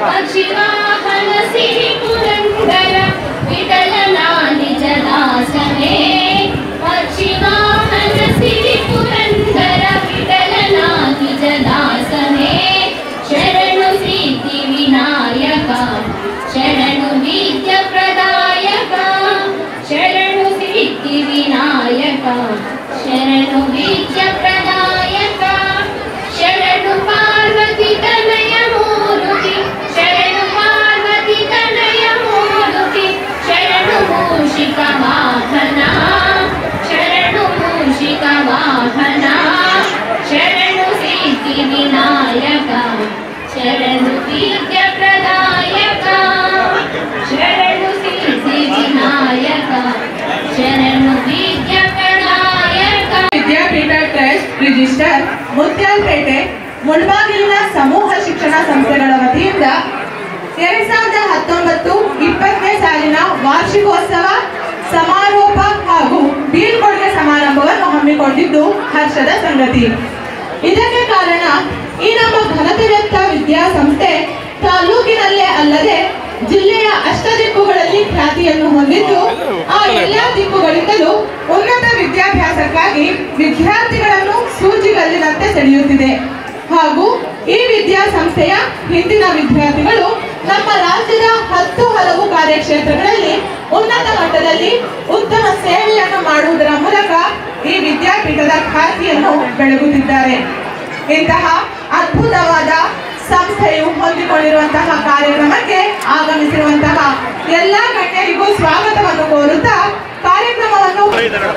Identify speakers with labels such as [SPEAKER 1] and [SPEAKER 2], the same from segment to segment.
[SPEAKER 1] ಪಕ್ಷಿವಾಹನ ಸಿರಿ ಪುರಂದರ ವಿಠಲನ ನಿಜ ದಾಸನೇ ಪಕ್ಷಿವಾಹನ ಸಿರಿ ಪುರಂದರ ವಿಠಲನ ನಿಜ ದಾಸನೇ ಶರಣು ಸಿದ್ಧಿ ವಿನಾಯಕ ಶರಣು ವಿದ್ಯ ಪ್ರದಾಯಕ ಶರಣು ಸಿದ್ಧಿ ವಿನಾಯಕ ಶರಣು ವಿದ್ಯ ಪ್ರದಾಯಕ ಶರಣು ಪಾರ್ವತಿ ತನಯ ಮೂರುತಿ ಶರಣು ಪಾರ್ವತಿ ತನಯ ಮೂರುತಿ ಶರಣು ಮೂಷಿಕ ವಾಹನ ಶರಣು ಮೂಷಿಕ ವಾಹನ ಶರಣು ಸಿದ್ಧಿ ವಿನಾಯಕ ಶರಣು ವಿದ್ಯ ಪ್ರದಾಯಕ ಶರಣು ಸಿದ್ಧಿ ವಿನಾಯಕ ಶರಣು ವಿದ್ಯ ಪ್ರದಾಯಕ
[SPEAKER 2] ವಿದ್ಯಾಪೀಠ ಟ್ರಸ್ಟ್ ರಿಜಿಸ್ಟರ್ ಮುತ್ಯಾಲ್ಪೇಟೆ ಮುಳಬಾಗಿಲಿನ ಸಮೂಹ ಶಿಕ್ಷಣ ಸಂಸ್ಥೆಗಳ ವತಿಯಿಂದ ಎರಡ್ ಸಾವಿರದ ಹತ್ತೊಂಬತ್ತು ಇಪ್ಪತ್ತನೇ ಸಾಲಿನ ವಾರ್ಷಿಕೋತ್ಸವ ಸಮಾರೋಪ ಹಾಗೂ ಬೀಳ್ಕೊಡುಗೆ ಸಮಾರಂಭವನ್ನು ಹಮ್ಮಿಕೊಂಡಿದ್ದು ಹರ್ಷದ ಸಂಗತಿ ಇದಕ್ಕೆ ಕಾರಣ ಈ ನಮ್ಮ ಘನತಿವೆತ್ತ ವಿದ್ಯಾಸಂಸ್ಥೆ ತಾಲೂಕಿನಲ್ಲೇ ಅಲ್ಲದೆ ಜಿಲ್ಲೆಯ ಅಷ್ಟ ದಿಕ್ಕುಗಳಲ್ಲಿ ಖ್ಯಾತಿಯನ್ನು ಹೊಂದಿದ್ದು ಆ ಎಲ್ಲಾ ದಿಕ್ಕುಗಳಿಂದಲೂ ಉನ್ನತ ವಿದ್ಯಾಭ್ಯಾಸಕ್ಕಾಗಿ ವಿದ್ಯಾರ್ಥಿಗಳನ್ನು ಸೂಜಿಗಲ್ಲಿನಂತೆ ಸೆಳೆಯುತ್ತಿದೆ ಹಾಗೂ ಈ ವಿದ್ಯಾಸಂಸ್ಥೆಯ ಹಿಂದಿನ ವಿದ್ಯಾರ್ಥಿಗಳು ನಮ್ಮ ರಾಜ್ಯದ ಹತ್ತು ಹಲವು ಕಾರ್ಯಕ್ಷೇತ್ರಗಳಲ್ಲಿ ಉನ್ನತ ಮಟ್ಟದಲ್ಲಿ ಉತ್ತಮ ಸೇವೆಯನ್ನು ಮಾಡುವುದರ ಮೂಲಕ ಈ ವಿದ್ಯಾಪೀಠದ ಖ್ಯಾತಿಯನ್ನು ಬೆಳಗುತ್ತಿದ್ದಾರೆ ಇಂತಹ ಅದ್ಭುತವಾದ ಸಂಸ್ಥೆಯು ಹೊಂದಿಕೊಂಡಿರುವಂತಹ ಕಾರ್ಯಕ್ರಮಕ್ಕೆ ಆಗಮಿಸಿರುವಂತಹ ಎಲ್ಲಾ ಗಣ್ಯರಿಗೂ ಸ್ವಾಗತವನ್ನು ಕೋರುತ್ತಾ ಕಾರ್ಯಕ್ರಮವನ್ನು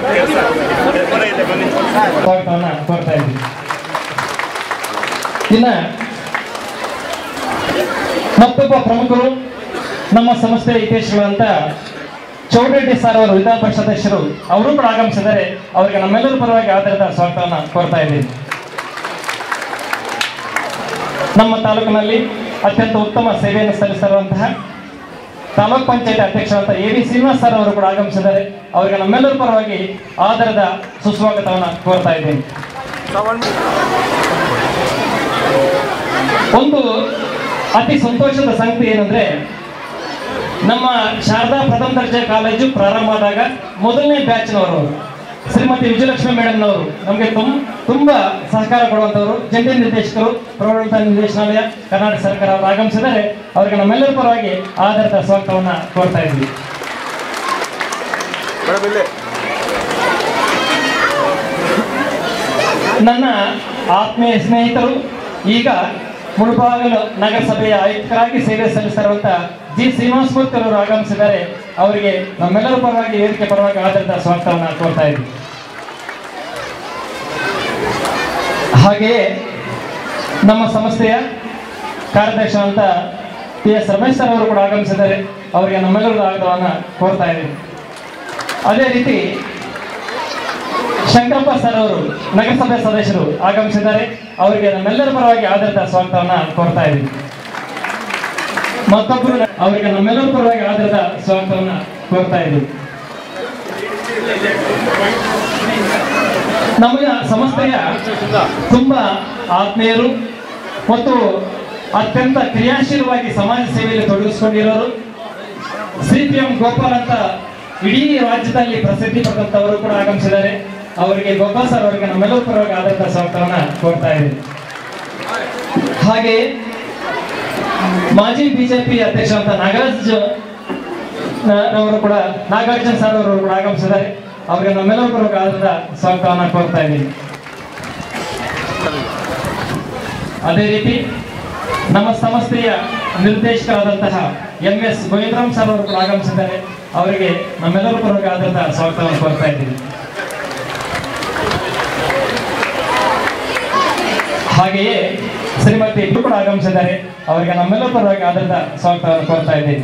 [SPEAKER 3] ಸ್ವಾಗತವನ್ನ ಕೋರ್ತಾ ಇದ್ದೀವಿ ಇನ್ನ ಮತ್ತೊಬ್ಬ ಪ್ರಮುಖರು ನಮ್ಮ ಸಂಸ್ಥೆಯ ಹಿತೇಶ್ವರಂತ ಚೌಡರೆಡ್ಡಿ ಸರ್ ಅವರು ವಿಧಾನ ಪರಿಷತ್ ಸದಸ್ಯರು ಅವರು ಕೂಡ ಆಗಮಿಸಿದ್ದಾರೆ ಅವರಿಗೆ ನಮ್ಮೆಲ್ಲರ ಪರವಾಗಿ ಆಧಾರದ ಸ್ವಾಗತವನ್ನ ಕೋರ್ತಾ ಇದ್ದೀವಿ ನಮ್ಮ ತಾಲೂಕಿನಲ್ಲಿ ಅತ್ಯಂತ ಉತ್ತಮ ಸೇವೆಯನ್ನು ಸಲ್ಲಿಸಿರುವಂತಹ ತಾಲೂಕ್ ಪಂಚಾಯತ್ ಅಧ್ಯಕ್ಷರಾದ ಎ ವಿ ಶ್ರೀನಿವಾಸ್ ಸರ್ ಅವರು ಕೂಡ ಆಗಮಿಸಿದ್ದಾರೆ ಅವರಿಗೆ ನಮ್ಮೆಲ್ಲರ ಪರವಾಗಿ ಆಧಾರದ ಸುಸ್ವಾಗತವನ್ನು ಕೋರ್ತಾ ಇದ್ದೀನಿ ಒಂದು ಅತಿ ಸಂತೋಷದ ಸಂಗತಿ ಏನಂದ್ರೆ ನಮ್ಮ ಶಾರದಾ ಪ್ರಥಮ ದರ್ಜೆ ಕಾಲೇಜು ಪ್ರಾರಂಭ ಆದಾಗ ಮೊದಲನೇ ಬ್ಯಾಚ್ನವರು ಶ್ರೀಮತಿ ವಿಜಯಲಕ್ಷ್ಮಿ ಮೇಡಮ್ನವರು ನಮಗೆ ತುಂ ತುಂಬಾ ಸಹಕಾರ ಕೊಡುವಂತವರು ಜಂಟಿ ನಿರ್ದೇಶಕರು ಪ್ರೌಢ ನಿರ್ದೇಶನಾಲಯ ಕರ್ನಾಟಕ ಸರ್ಕಾರ ಅವರು ಆಗಮಿಸಿದರೆ ಅವರಿಗೆ ನಮ್ಮೆಲ್ಲರ ಪರವಾಗಿ ಆಧಾರದ ಸ್ವಾಗತವನ್ನ ಕೋರ್ತಾ ಇದ್ವಿ ನನ್ನ ಆತ್ಮೀಯ ಸ್ನೇಹಿತರು ಈಗ ಮುಳುಬಾಗಿಲು ನಗರಸಭೆಯ ಆಯುಕ್ತರಾಗಿ ಸೇವೆ ಸಲ್ಲಿಸಿರುವಂತ ಜಿ ಶ್ರೀನಿವಾಸ ಮೂರ್ತಿ ಅವರು ಆಗಮಿಸಿದ್ದಾರೆ ಅವರಿಗೆ ನಮ್ಮೆಲ್ಲರ ಪರವಾಗಿ ವೇದಿಕೆ ಪರವಾಗಿ ಆಧಾರದ ಸ್ವಾಗತವನ್ನು ಕೋರ್ತಾ ಇದ್ವಿ ಹಾಗೆಯೇ ನಮ್ಮ ಸಂಸ್ಥೆಯ ಕಾರ್ಯಾಧ್ಯಕ್ಷ ಅಂತ ಪಿ ಎಸ್ ರಮೇಶ್ ಸರ್ ಅವರು ಕೂಡ ಆಗಮಿಸಿದ್ದಾರೆ ಅವರಿಗೆ ನಮ್ಮೆಲ್ಲರ ಆಧಾರವನ್ನು ಕೋರ್ತಾ ಇದ್ದೀವಿ ಅದೇ ರೀತಿ ಶಂಕರಪ್ಪ ಸರ್ ಅವರು ನಗರಸಭೆ ಸದಸ್ಯರು ಆಗಮಿಸಿದ್ದಾರೆ ಅವರಿಗೆ ನಮ್ಮೆಲ್ಲರ ಪರವಾಗಿ ಆಧಾರಿತ ಸ್ವಾಗತವನ್ನ ಕೋರ್ತಾ ಇದ್ದೀವಿ ಮತ್ತೊಬ್ಬರು ಅವರಿಗೆ ನಮ್ಮೆಲ್ಲರ ಪರವಾಗಿ ಆಧಾರಿತ ಸ್ವಾಗತವನ್ನ ಕೋರ್ತಾ ಇದ್ದೀವಿ ನಮ್ಮ ಸಂಸ್ಥೆಯ ತುಂಬಾ ಆತ್ಮೀಯರು ಮತ್ತು ಅತ್ಯಂತ ಕ್ರಿಯಾಶೀಲವಾಗಿ ಸಮಾಜ ಸೇವೆಯಲ್ಲಿ ತೊಡಗಿಸಿಕೊಂಡಿರೋರು ಸಿ ಪಿ ಎಂ ಗೋಪಾಲ್ ಅಂತ ಇಡೀ ರಾಜ್ಯದಲ್ಲಿ ಪ್ರಸಿದ್ಧಿ ಪಡೆದಂತವರು ಕೂಡ ಆಗಮಿಸಿದ್ದಾರೆ ಅವರಿಗೆ ಗೋಪಾಲ್ ಸರ್ ಅವರಿಗೆ ನಮ್ಮೆಲ್ಲರ ಪರವಾಗಿ ಆಧಾರಿತ ಸ್ವಾಗತವನ್ನ ಕೋರ್ತಾ ಇದ್ದೀವಿ ಹಾಗೆ ಮಾಜಿ ಬಿಜೆಪಿ ಅಧ್ಯಕ್ಷ ಅಂತ ನಾಗರಾಜ್ ನ- ಅವರು ಕೂಡ ನಾಗಾರ್ಜುನ ಸರ್ ಅವರು ಕೂಡ ಆಗಮಿಸಿದ್ದಾರೆ ಅವರಿಗೆ ನಮ್ಮೆಲ್ಲರ ಪರವಾಗಿ ಆಧಾರದ ಸ್ವಾಗತವನ್ನ ಕೋರ್ತಾ ಇದ್ದೀವಿ ಅದೇ ರೀತಿ ನಮ್ಮ ಸಂಸ್ಥೆಯ ನಿರ್ದೇಶಕರಾದಂತಹ ಎಂ ಎಸ್ ಗೋವಿಂದರಾಮ್ ಸರ್ ಅವರು ಕೂಡ ಆಗಮಿಸಿದ್ದಾರೆ ಅವರಿಗೆ ನಮ್ಮೆಲ್ಲರ ಪರವಾಗಿ ಆಧಾರದ ಸ್ವಾಗತವನ್ನು ಕೋರ್ತಾ ಇದ್ದೀವಿ ಹಾಗೆಯೇ ಶ್ರೀಮತಿ ಇಬ್ರು ಕೂಡ ಆಗಮಿಸಿದ್ದಾರೆ ಅವರಿಗೆ ನಮ್ಮೆಲ್ಲರ ಪರವಾಗಿ ಆಧಾರದ ಸ್ವಾಗತವನ್ನು ಕೋರ್ತಾ ಇದ್ದೀವಿ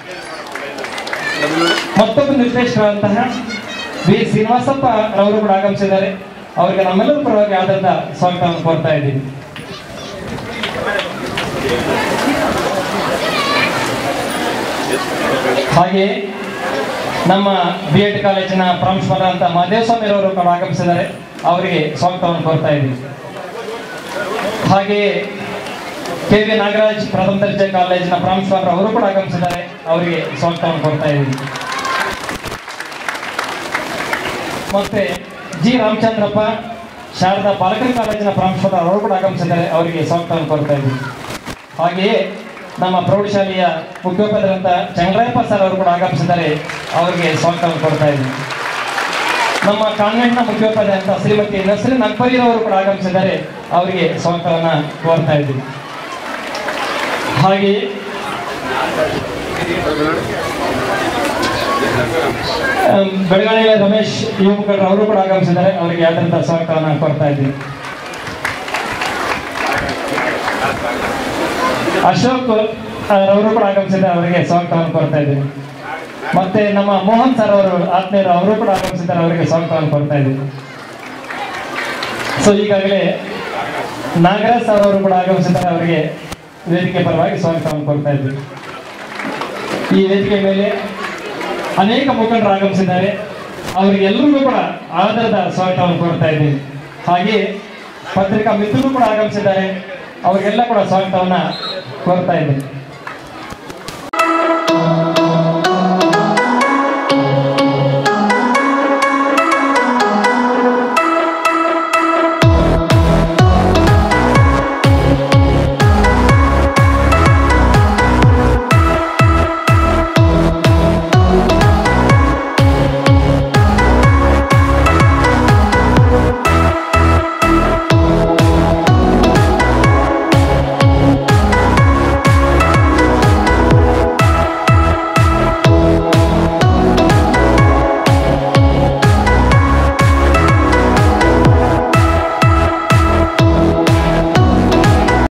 [SPEAKER 3] ಮತ್ತೊಬ್ಬ ನಿರ್ದೇಶಕರಾದಂತಹ ವಿ ಶ್ರೀನಿವಾಸಪ್ಪ ಅವರು ಕೂಡ ಆಗಮಿಸಿದ್ದಾರೆ ಅವರಿಗೆ ನಮ್ಮೆಲ್ಲರ ಪರವಾಗಿ ಆಧಾರದ ಸ್ವಾಗತವನ್ನು ಕೋರ್ತಾ ಇದ್ದೀವಿ ಹಾಗೆ ನಮ್ಮ ಬಿ ಎಡ್ ಕಾಲೇಜಿನ ಪ್ರಾಂಶುಪಾಲ ಅಂತ ಮಹದೇವಸ್ವಾಮಿ ಅವರು ಕೂಡ ಆಗಮಿಸಿದ್ದಾರೆ ಅವರಿಗೆ ಸ್ವಾಗತವನ್ನು ಕೋರ್ತಾ ಇದ್ದೀವಿ ಹಾಗೆಯೇ ಕೆ ವಿ ನಾಗರಾಜ್ ಪ್ರಥಮ ದರ್ಜೆ ಕಾಲೇಜಿನ ಪ್ರಾಂಶುಪಾಲರು ಅವರು ಕೂಡ ಆಗಮಿಸಿದ್ದಾರೆ ಅವರಿಗೆ ಸ್ವಾಗತವನ್ನು ಕೊಡ್ತಾ ಇದ್ದೀವಿ ಮತ್ತೆ ಜಿ ರಾಮಚಂದ್ರಪ್ಪ ಶಾರದಾ ಬಾಲಕರ ಕಾಲೇಜಿನ ಪ್ರಾಂಶುಪಾಲರು ಅವರು ಕೂಡ ಆಗಮಿಸಿದ್ದಾರೆ ಅವರಿಗೆ ಸ್ವಾಗತವನ್ನು ಕೊಡ್ತಾ ಇದ್ದೀವಿ ಹಾಗೆಯೇ ನಮ್ಮ ಪ್ರೌಢಶಾಲೆಯ ಮುಖ್ಯೋಪಾಧ್ಯಾಯರಂತ ಚಂದ್ರಪ್ಪ ಸರ್ ಅವರು ಕೂಡ ಆಗಮಿಸಿದ್ದಾರೆ ಅವರಿಗೆ ಸ್ವಾಗತವನ್ನು ಕೊಡ್ತಾ ಇದ್ದೀವಿ ನಮ್ಮ ಕಾನ್ವೆಂಟ್ನ ಮುಖ್ಯೋಪಾಧ್ಯಾಯ ಅಂತ ಶ್ರೀಮತಿ ನಸ್ರಿನ್ ಅಕ್ಬರಿ ಅವರು ಕೂಡ ಆಗಮಿಸಿದ್ದಾರೆ ಅವರಿಗೆ ಸ್ವಾಗತವನ್ನ ಕೋರ್ತಾ ಇದ್ದೀವಿ ಹಾಗೆಯೇ ಅಮ್, ಬೆಳಗಾವಿಯ ರಮೇಶ್ ಯುವ ಮುಖಂಡರು ಅವರು ಕೂಡ ಆಗಮಿಸಿದ್ದಾರೆ ಅವರಿಗೆ ಆದಂತಹ ಸ್ವಾಗತವನ್ನ ಕೋರ್ತಾ ಇದ್ದೀವಿ ಅಶೋಕ್ ಆ, ಅವರು ಕೂಡ ಆಗಮಿಸಿದ್ದಾರೆ ಅವರಿಗೆ ಸ್ವಾಗತವನ್ನು ಕೋರ್ತಾ ಇದ್ದೀವಿ ಮತ್ತೆ ನಮ್ಮ ಮೋಹನ್ ಸರ್ ಅವರು ಆತ್ಮೀಯರು ಅವರು ಕೂಡ ಆಗಮಿಸಿದ್ದಾರೆ ಅವರಿಗೆ ಸ್ವಾಗತವನ್ನು ಕೊಡ್ತಾ ಇದ್ದೀವಿ ಸೊ ಈಗಾಗಲೇ ನಾಗರಾಜ್ ಸರ್ ಅವರು ಕೂಡ ಆಗಮಿಸಿದ್ದಾರೆ ಅವರಿಗೆ ವೇದಿಕೆ ಪರವಾಗಿ ಸ್ವಾಗತವನ್ನು ಕೊಡ್ತಾ ಇದ್ದೀವಿ ಈ ವೇದಿಕೆ ಮೇಲೆ ಅನೇಕ ಮುಖಂಡರು ಆಗಮಿಸಿದ್ದಾರೆ ಅವರಿಗೆಲ್ಲರಿಗೂ ಕೂಡ ಆಧಾರದ ಸ್ವಾಗತವನ್ನು ಕೋರ್ತಾ ಇದ್ದೀವಿ ಹಾಗೆ ಪತ್ರಿಕಾ ಮಿತ್ರರು ಕೂಡ ಆಗಮಿಸಿದ್ದಾರೆ ಅವರಿಗೆಲ್ಲ ಕೂಡ ಸ್ವಾಗತವನ್ನ ಕೋರ್ತಾ ಇದ್ದೀವಿ